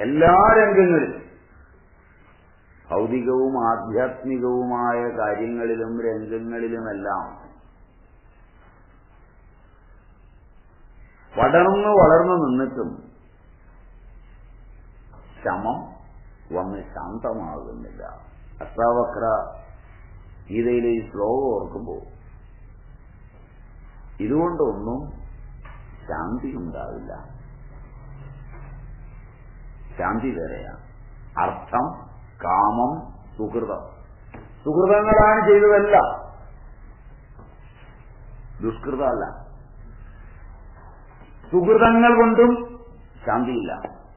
എല്ലാ രംഗങ്ങളിലും ഭൗതികവും ആധ്യാത്മികവുമായ കാര്യങ്ങളിലും രംഗങ്ങളിലുമെല്ലാം പടർന്നു വളർന്നു നിന്നിട്ടും ശമം വന്ന് ശാന്തമാകുന്നില്ല അഷ്ടാവക്ര ഗീതയിലെ ഈ ശ്ലോകം ഓർക്കുമ്പോൾ ഇതുകൊണ്ടൊന്നും ശാന്തി ഉണ്ടാവില്ല ശാന്തി വേറെയാണ് അർത്ഥം കാമം സുഹൃതം സുഹൃതങ്ങളാണ് ചെയ്തതല്ല ദുഷ്കൃതമല്ല സുഹൃതങ്ങൾ കൊണ്ടും ശാന്തിയില്ല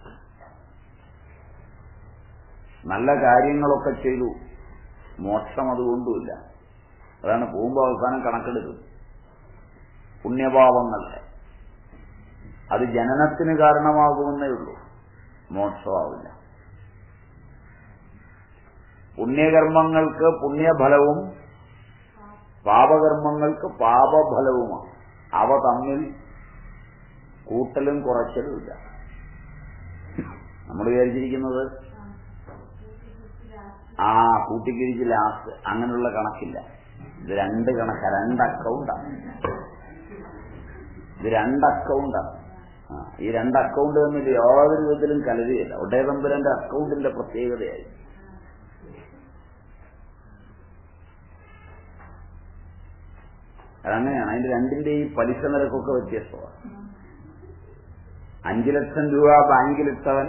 നല്ല കാര്യങ്ങളൊക്കെ ചെയ്തു മോക്ഷം അതുകൊണ്ടുമില്ല അതാണ് പോകുമ്പോൾ അവസാനം കണക്കെടുക്കും പുണ്യഭാവങ്ങളുടെ അത് ജനനത്തിന് കാരണമാകുമെന്നേ ഉള്ളൂ മോക്ഷമാവില്ല പുണ്യകർമ്മങ്ങൾക്ക് പുണ്യഫലവും പാപകർമ്മങ്ങൾക്ക് പാപഫലവുമാണ് അവ തമ്മിൽ കൂട്ടലും കുറയ്ക്കലുമില്ല നമ്മൾ വിചാരിച്ചിരിക്കുന്നത് ആ കൂട്ടിക്കിഴിച്ച് ലാസ്റ്റ് അങ്ങനെയുള്ള കണക്കില്ല ഇത് രണ്ട് കണക്ക രണ്ട് അക്കൗണ്ടാണ് ഇത് രണ്ട് അക്കൗണ്ടാണ് ആ ഈ രണ്ട് അക്കൗണ്ട് തമ്മിൽ യാതൊരു വിധത്തിലും കലരുകയില്ല ഒട്ടേതമ്പുരന്റെ അക്കൗണ്ടിന്റെ പ്രത്യേകതയായി അതങ്ങനെയാണ് അതിന്റെ രണ്ടിന്റെയും പലിശ നിരക്കൊക്കെ വ്യത്യസ്തമാണ് അഞ്ചു ലക്ഷം രൂപ ബാങ്കിലിട്ടവൻ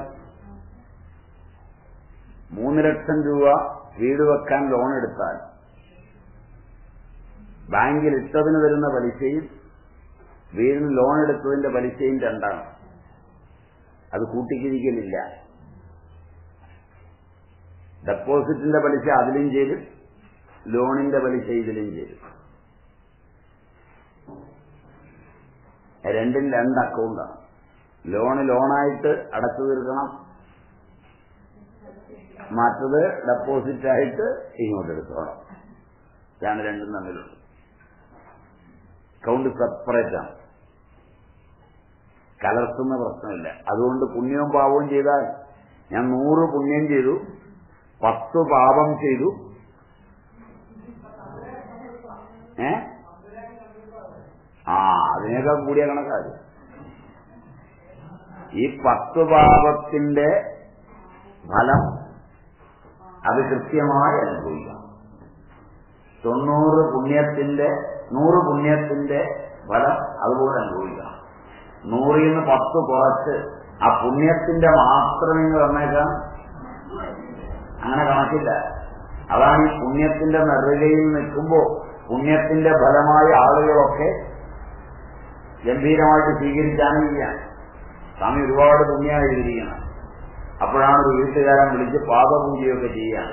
മൂന്ന് ലക്ഷം രൂപ വീട് വെക്കാൻ ലോൺ എടുത്താൽ ബാങ്കിൽ ഇട്ടതിന് വരുന്ന പലിശയും വീടിന് ലോൺ എടുത്തതിന്റെ പലിശയും രണ്ടാണ് അത് കൂട്ടിക്കിരിക്കലില്ല ഡെപ്പോസിറ്റിന്റെ പലിശ അതിലും ചെയ്ത് ലോണിന്റെ പലിശ ഇതിലും ചെയ്തു രണ്ടും രണ്ട് അക്കൗണ്ടാണ് ലോണ് ലോണായിട്ട് അടച്ചു തീർക്കണം മറ്റത് ഡെപ്പോസിറ്റ് ആയിട്ട് ഇങ്ങോട്ട് എടുത്തോണം ഇതാണ് രണ്ടും തമ്മിലുള്ളത് അക്കൗണ്ട് സെപ്പറേറ്റ് ആണ് കലർത്തുന്ന പ്രശ്നമില്ല അതുകൊണ്ട് പുണ്യവും പാപവും ചെയ്താൽ ഞാൻ നൂറ് പുണ്യം ചെയ്തു പത്ത് പാപം ചെയ്തു ഏ ആ അതിനേക്കാൾ കൂടിയ കണക്കാര് ഈ പത്ത് പാപത്തിന്റെ ഫലം അത് കൃത്യമായി അനുഭവിക്കാം തൊണ്ണൂറ് പുണ്യത്തിന്റെ നൂറ് പുണ്യത്തിന്റെ ഫലം അതുപോലെ അനുഭവിക്കാം നൂറിൽ നിന്ന് പത്ത് കുറച്ച് ആ പുണ്യത്തിന്റെ മാത്രം എന്ന് പറഞ്ഞേക്കാം അങ്ങനെ കണക്കില്ല അതാണ് ഈ പുണ്യത്തിന്റെ നെറുകയിൽ നിൽക്കുമ്പോ പുണ്യത്തിന്റെ ഫലമായ ആളുകളൊക്കെ ഗംഭീരമായിട്ട് സ്വീകരിച്ചാനില്ല സ്വാമി ഒരുപാട് പുണ്യമായിരിക്കണം അപ്പോഴാണ് ഒരു വീട്ടുകാരൻ വിളിച്ച് പാദപൂജയൊക്കെ ചെയ്യാൻ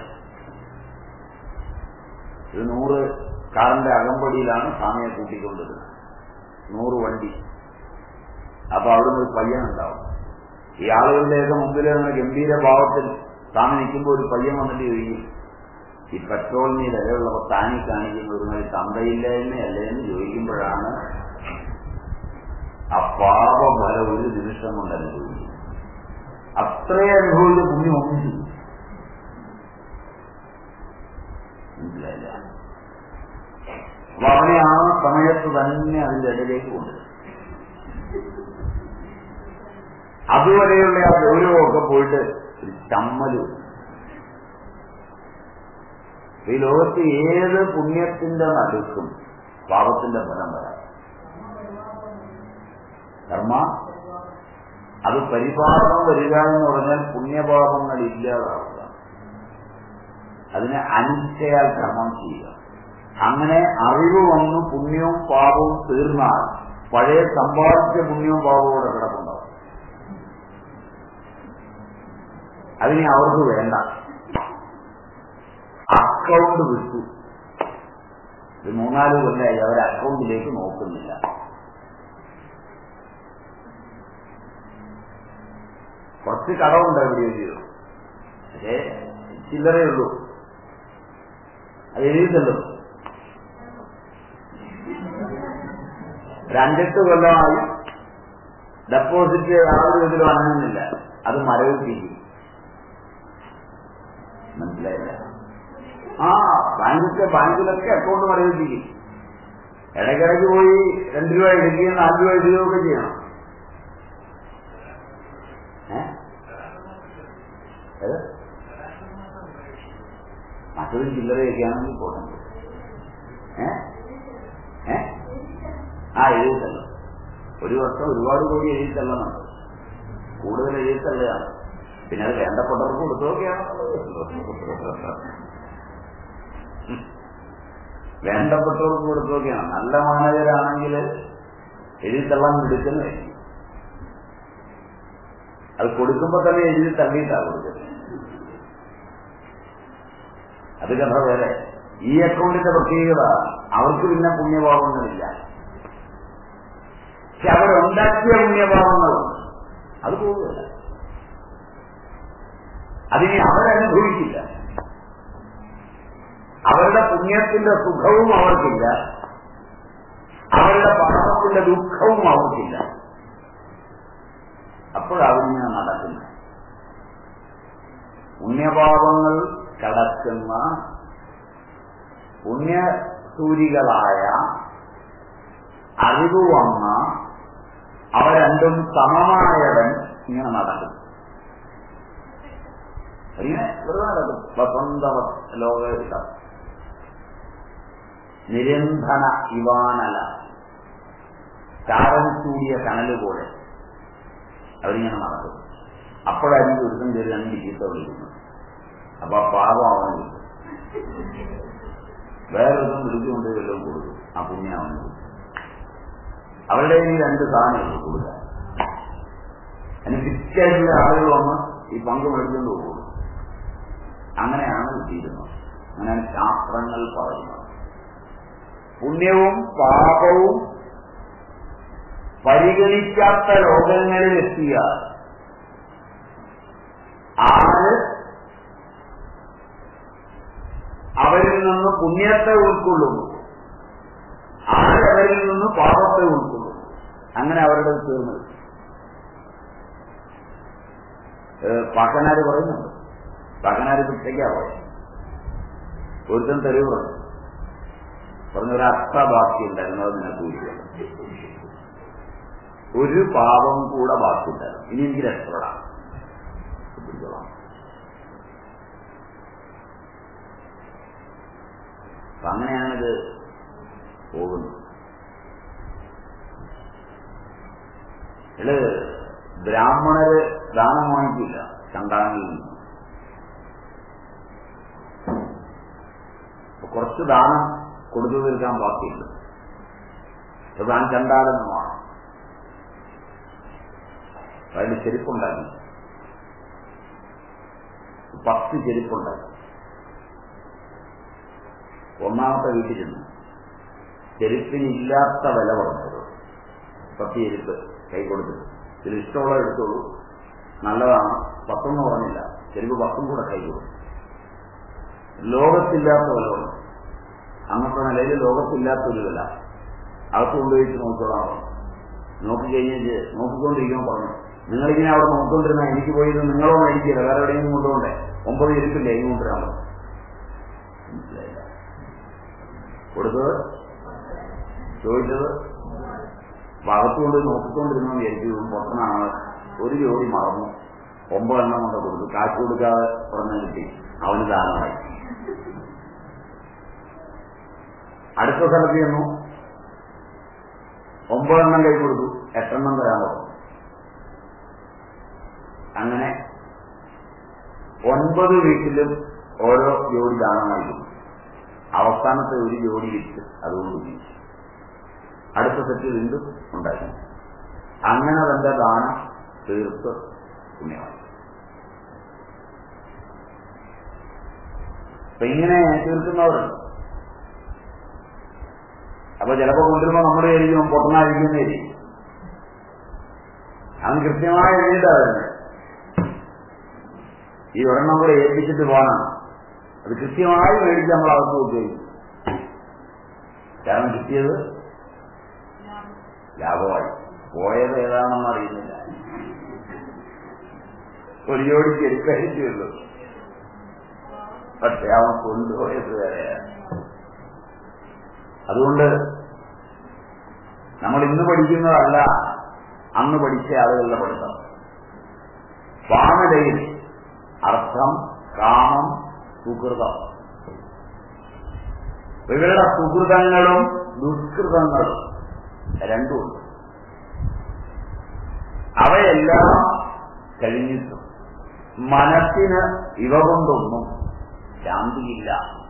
ഇത് നൂറ് കാറിന്റെ അകമ്പടിയിലാണ് സ്വാമിയെ കൂട്ടിക്കൊണ്ടിരുന്നത് നൂറ് വണ്ടി അപ്പൊ അവിടുന്ന് ഒരു പയ്യനുണ്ടാവും ഈ ആളുകളുടെയൊക്കെ മുമ്പിൽ നിന്ന് ഗംഭീര ഭാവത്തിൽ സ്വാമി നിൽക്കുമ്പോൾ ഒരു പയ്യൻ വന്നിട്ട് ചോദിക്കും ഈ പെട്രോളിന് വിലയുള്ളപ്പോൾ താനി കാണിക്കുന്ന ഒരു മതി തന്തയില്ലായ്മയല്ലേ എന്ന് ചോദിക്കുമ്പോഴാണ് ആ പാപഫലം ഒരു നിമിഷം കൊണ്ട് അനുഭവിക്കും അത്രയും അനുഭവിച്ച പുണ്യം ഒന്നും ചെയ്യും മനസ്സിലായില്ല അപ്പൊ അവനെ ആ സമയത്ത് തന്നെ അതിന്റെ ഇടയിലേക്ക് കൊണ്ടുവരും അതുവരെയുള്ള ആ ഗൗരവമൊക്കെ പോയിട്ട് ഒരു ചമ്മല് ഈ ലോകത്ത് ഏത് പുണ്യത്തിന്റെ നടുക്കും പാപത്തിന്റെ ഫലം വരാം കർമ്മ അത് പരിപാലനം വരിക എന്ന് പറഞ്ഞാൽ പുണ്യപാപങ്ങൾ ഇല്ലാതാവുക അതിനെ അനിച്ഛയാൽ കർമ്മം ചെയ്യുക അങ്ങനെ അറിവ് വന്നു പുണ്യവും പാപവും തീർന്നാൽ പഴയ സമ്പാദിച്ച പുണ്യവും പാപവും കൂടെ കിടപ്പുണ്ടാവും അതിനെ അവർക്ക് വേണ്ട അക്കൗണ്ട് വിട്ടു ഇത് മൂന്നാല് കൊല്ലായി അവർ അക്കൗണ്ടിലേക്ക് നോക്കുന്നില്ല കുറച്ച് കടമുണ്ട് എവിടെയോ ചെയ്തു പക്ഷേ ചില്ലറേ ഉള്ളൂ അത് എഴുതിയല്ലോ ഒരു അഞ്ചെട്ട് കൊല്ലമായി ഡെപ്പോസിറ്റ് യാതൊരു വിധത്തിലും അനങ്ങുന്നില്ല അത് മരവിപ്പിക്കും മനസ്സിലായില്ല ആ ബാങ്കൊക്കെ ബാങ്കിലൊക്കെ അക്കൗണ്ട് മരവിപ്പിക്കും ഇടയ്ക്കിടയ്ക്ക് പോയി രണ്ട് രൂപ എടുക്കുകയും നാല് രൂപ ഇടുകയും ഒക്കെ ചെയ്യണം ഏ? ഏത്? മറ്റൊരു ചില്ലറയൊക്കെയാണെങ്കിൽ പോട്ടെ ഏ ഏ ആ എഴുതി തള്ളും ഒരു വർഷം ഒരുപാട് കോടി എഴുതി തള്ളണം കൂടുതൽ എഴുതി തള്ളുകയാണ് പിന്നെ അത് വേണ്ടപ്പെട്ടവർക്ക് കൊടുത്തൊക്കെയാണ് വേണ്ടപ്പെട്ടവർക്ക് കൊടുത്തൊക്കെയാണ് നല്ല മാനവരാണെങ്കിൽ എഴുതി തള്ളാൻ എടുക്കുന്നത് അത് കൊടുക്കുമ്പോ തന്നെ എഴുതി തള്ളിയിട്ടാണ് കൊടുക്കുന്നത് അത് കഥ വേറെ ഈ അക്കൗണ്ടിന്റെ പ്രത്യേകത അവർക്ക് പിന്നെ പുണ്യഭാവങ്ങളില്ല പക്ഷെ അവരുണ്ടാക്കിയ പുണ്യഭാവങ്ങളുണ്ട് അത് പോകുകയില്ല അതിനെ അവരനുഭവിക്കില്ല അവരുടെ പുണ്യത്തിന്റെ സുഖവും അവർക്കില്ല അവരുടെ പാപത്തിന്റെ ദുഃഖവും അവർക്കില്ല അപ്പോഴാവിങ്ങനെ നടക്കുന്നത് പുണ്യപാപങ്ങൾ കടക്കുന്ന പുണ്യസൂരികളായ അറിവ് വന്ന അവ രണ്ടും സമമായവൻ ഇങ്ങനെ നടക്കും ഇങ്ങനെ വെറുതെ നടക്കും വസന്ത ലോകം നിരന്ധന ഇവാനല ചാരം ചൂടിയ കനല് പോലെ അവരിങ്ങനെ നടക്കും അപ്പോഴായിരിക്കും ഒരുത്തം കയറി രണ്ട് ചീത്ത വിളിക്കുന്നത് അപ്പൊ ആ പാപം അവന് കിട്ടും വേറൊരുത്തം വിളിച്ചുകൊണ്ട് വല്ലതും കൊടുക്കും ആ പുണ്യം അവന് കൊടുക്കും അവരുടെ ഈ രണ്ട് സാധനങ്ങൾ കൊടുക്കുക അതിന് ഫിറ്റായിട്ടുള്ള ആളുകൾ വന്ന് ഈ പങ്ക് മേടിച്ചുകൊണ്ട് പോകും അങ്ങനെയാണ് കിട്ടിയിരുന്നത് അങ്ങനെയാണ് ശാസ്ത്രങ്ങൾ പറയുന്നത് പുണ്യവും പാപവും പരിഗണിക്കാത്ത ലോകങ്ങളിൽ എത്തിയ ആര് അവരിൽ നിന്ന് പുണ്യത്തെ ഉൾക്കൊള്ളുന്നു ആര് അവരിൽ നിന്ന് പാപത്തെ ഉൾക്കൊള്ളുന്നു അങ്ങനെ അവരുടെ തീർന്നത് പാക്കനാര് പറയുന്നുണ്ട് പാക്കനാര് പിറ്റയ്ക്കാവോ ഒരുത്തൻ തെളിവ് പറഞ്ഞു പറഞ്ഞൊരു അത്ര ബാക്കി ഉണ്ടായിരുന്നു അത് നിനക്ക് ഊരിക്കണം ഒരു പാപം കൂടെ ബാക്കിയുണ്ടായിരുന്നു ഇനി എനിക്ക് രക്ഷപ്പെടാം പിടിച്ചോളാം അപ്പൊ അങ്ങനെയാണിത് പോകുന്നത് ഇത് ബ്രാഹ്മണര് ദാനം വാങ്ങിക്കില്ല ചണ്ടാനിൽ നിന്ന് അപ്പൊ കുറച്ച് ദാനം കൊടുത്തു തീർക്കാൻ ബാക്കിയുണ്ട് അപ്പൊ താൻ ചണ്ടാലെന്ന് വേണം അതിന് ചെരുപ്പുണ്ടാക്കി പത്ത് ചെരുപ്പുണ്ടാക്കി ഒന്നാമത്തെ വീട്ടിൽ ചെന്നു ചെരുപ്പിനില്ലാത്ത വില പറഞ്ഞത് പത്ത് ചെരുപ്പ് കൈ കൊടുത്തിട്ട് ഇതിൽ ഇഷ്ടമുള്ള എടുത്തോളൂ നല്ലതാണ് പത്തൊന്നും പറഞ്ഞില്ല ചെരുപ്പ് പത്തും കൂടെ കൈ കൊടുത്തു ലോകത്തില്ലാത്ത വില പറഞ്ഞു അന്നത്തെ നിലയിൽ ലോകത്തില്ലാത്തൊരു വില അകത്ത് കൊണ്ടുപോയിട്ട് നോക്കിക്കോളാം നോക്കി കഴിഞ്ഞ് നോക്കിക്കൊണ്ടിരിക്കുമ്പോൾ പറഞ്ഞു നിങ്ങളിങ്ങനെ അവിടെ നോക്കിക്കൊണ്ടിരുന്ന എനിക്ക് പോയത് നിങ്ങളോ മേടിക്കില്ല വേറെ എവിടെയെങ്കിലും കൊണ്ടുപോണ്ടേ ഒമ്പത് ഇരിപ്പില്ലേ ഇനി കൊണ്ടുവരാൻ പറഞ്ഞു മനസ്സിലായില്ല കൊടുത്തത് ചോദിച്ചത് ഭാഗത്ത് കൊണ്ട് നോക്കിക്കൊണ്ടിരുന്ന വിചാരിച്ചു പൊട്ടനാണ് ഒരു ജോഡി മറന്നു ഒമ്പതെണ്ണം കൊണ്ട് കൊടുത്തു കാശ് കൊടുക്കാതെ പുറമെ കിട്ടി അവന് ദാനമായി അടുത്ത സ്ഥലത്ത് ചെന്നു ഒമ്പതെണ്ണം കൈ കൊടുത്തു എട്ടെണ്ണം തരാൻ പറഞ്ഞു അങ്ങനെ ഒൻപത് വീട്ടിലും ഓരോ ജോഡി ദാനമായി കൊടുത്തു അവസാനത്തെ ഒരു ജോഡി വിറ്റ് അതുകൊണ്ട് ജീവിച്ചു അടുത്ത സെറ്റ് വീണ്ടും ഉണ്ടാക്കി അങ്ങനെ തന്റെ ദാനം തീർത്ത് പുണ്യമായി അപ്പൊ ഇങ്ങനെ തീർക്കുന്നവരുണ്ട് അപ്പൊ ചിലപ്പോ കൊണ്ടുവരുമ്പോ നമ്മുടെ ആയിരിക്കും പൊട്ടനായിരിക്കുന്നതായിരിക്കും അവൻ കൃത്യമായി എഴുതിയിട്ടാ വരുന്നത് ഈ ഒരെണ്ണം കൂടെ ഏൽപ്പിച്ചിട്ട് പോകണം അത് കൃത്യമായി മേടിച്ച് നമ്മൾ അകത്ത് ഉപയോഗിക്കും കാരണം കിട്ടിയത് ലാഭമായി പോയത് ഏതാണെന്ന് അറിയുന്നില്ല ഒരു ജോഡി ചെരുപ്പായിരിക്കുമല്ലോ പക്ഷെ അവൻ കൊണ്ടുപോയത് വേറെയാണ് അതുകൊണ്ട് നമ്മൾ ഇന്ന് പഠിക്കുന്നതല്ല അന്ന് പഠിച്ച ആളുകളുടെ പഠിത്തം വാമതയിൽ അർത്ഥം കാമം സുഹൃതം ഇവരുടെ സുഹൃതങ്ങളും ദുഷ്കൃതങ്ങളും രണ്ടുമുണ്ട് അവയെല്ലാം കഴിഞ്ഞിട്ടും മനസ്സിന് ഇവ കൊണ്ടൊന്നും ശാന്തിയില്ല